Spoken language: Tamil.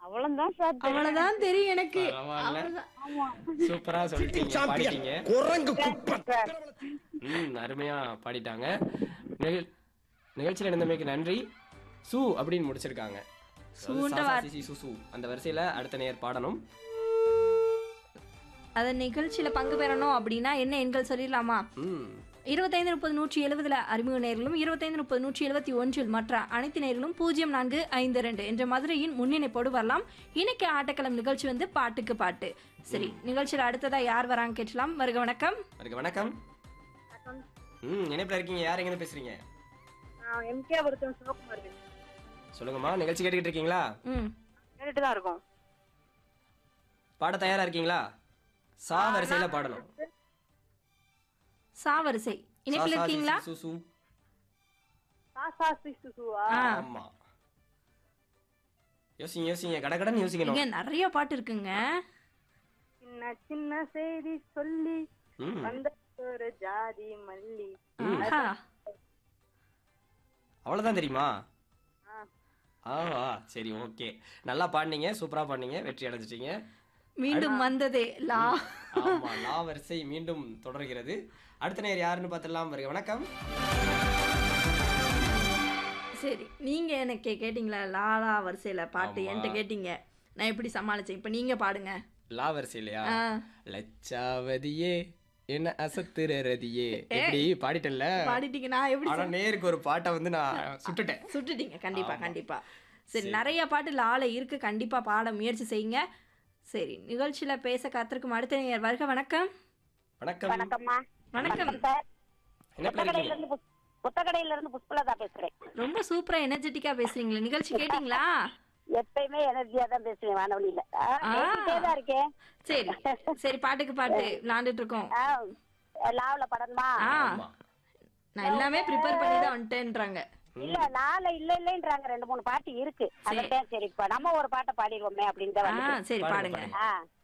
அவ்வளவுதான் சார் தெரியும். அவ்வளவுதான் தெரியும் எனக்கு பரவாயில்ல. அவ்வளவுதான். ஆமா சூப்பரா சொல்லிட்டீங்க பாடிட்டீங்க குரங்கு குப்பை சார் ம் அருமையா பாடிட்டாங்க நிகழ்- நிகழ்ச்சியில் இருந்தமைக்கு நன்றி சு அப்படின்னு முடிச்சிருக்காங்க சூன்ற சா, சா, சி, சி, சு, சு. அந்த வரிசையில அடுத்த நேர் பாடணும் அத நிகழ்ச்சியில பங்கு பெறணும் அப்படின்னா என்ன எண்கள் சொல்லிடலாமா ம் இருபத்தைந்து முப்பது நூற்றி எழுபதுல அறிமுக நேர்களும் இருபத்தைந்து முப்பது நூற்றி எழுபத்தி ஒன்றில் மற்ற அனைத்து நேர்களும் பூஜ்ஜியம் நான்கு ஐந்து ரெண்டு என்ற மதுரையின் முன்னிணைப்போடு வரலாம் இன்னைக்கு ஆட்டக்களம் நிகழ்ச்சி வந்து பாட்டுக்கு பாட்டு சரி நிகழ்ச்சியில் அடுத்ததா யார் வராங்க கேட்டலாம் வருக வணக்கம் அதுக்கு வணக்கம் ம் இணைப்பில் இருக்கீங்க யார் எங்கன்னு பேசுறீங்க நான் எம்கே ஒருத்தன் சிவகுமார் பேசுறேன். சொல்லுங்கம்மா நிகழ்ச்சி கேட்டுக்கிட்டு இருக்கீங்களா ம் கேட்டுட்டு தான் இருக்கோம் பாட தயாரா இருக்கீங்களா சா வரிசையில பாடணும் சாவரிசை சா, இணைப்பில் சா, சி, இருக்கீங்களா சி, சு, சு. சாசா சுசுவா ஆ ஆமா யோசிங்க யோசிங்க கடகடன்னு யோசிக்கணும் இங்க நிறைய பாட்டு இருக்குங்க சின்ன சின்ன செய்தி சொல்லி ம் வந்த ஒரு ஜாதி மல்லி ஆஹா. அவ்வளவுதான் தெரியுமா ஆ. ஆவா சரி ஓகே நல்லா பாடினீங்க சூப்பரா பாடினீங்க வெற்றி அடைஞ்சிட்டீங்க மீண்டும் வந்ததே லா ஆமா லா வரிசை மீண்டும் தொடர்கிறது அடுத்த நேர் யாருன்னு பார்த்துடலாம் வருக வணக்கம் சரி நீங்க எனக்கு கேட்டீங்களா லாலா வரிசையில பாட்டு ஆமா. என்கிட்ட கேட்டீங்க நான் எப்படி சமாளிச்சேன் இப்ப நீங்க பாடுங்க லா வரிசை இல்லையா ஆ. லட்சாவதியே என்ன அசத்துற ரதியே எப்படி பாடிட்டேன்ல பாடிட்டீங்க நான் எப்படி ஆனா நேருக்கு ஒரு பாட்டை வந்து நான் சுட்டுட்டேன் சுட்டுட்டீங்க கண்டிப்பா ஆமா. கண்டிப்பா சரி நிறைய பாட்டு லால இருக்கு கண்டிப்பா பாட முயற்சி செய்யுங்க சரி நிகழ்ச்சியில பேச காத்திருக்கும் அடுத்த நேயர் வருக வணக்கம் வணக்கம் வணக்கம்மா வணக்கம் சார் என்ன புத்தகடையில இருந்து புஸ்- புத்தகடையில இருந்து புஷ்பலதா பேசுறேன் ரொம்ப சூப்பரா எனர்ஜெட்டிக்கா பேசுறீங்களே நிகழ்ச்சி கேட்டீங்களா எப்பயுமே எனர்ஜியா தான் பேசுவேன் வானொலியில ஆ, ஆ. பேசிட்டே தான் இருக்கேன் சரி சரி பாட்டுக்கு பாட்டு விளாண்டுட்டு இருக்கோம் ஆ, லாவுல படணுமா ஆ ஆமா நான் எல்லாமே ப்ரிப்பேர் பண்ணி தான் வந்துட்டேன்றாங்க இல்ல லால இல்ல இல்லன்றாங்க ரெண்டு மூணு பாட்டு இருக்கு அதான் சரி இப்ப நம்ம ஒரு பாட்டை பாடிடுவோமே அப்படின்னு தான் ஆ வந்து சரி பாடுங்க, பாடுங்க ஆ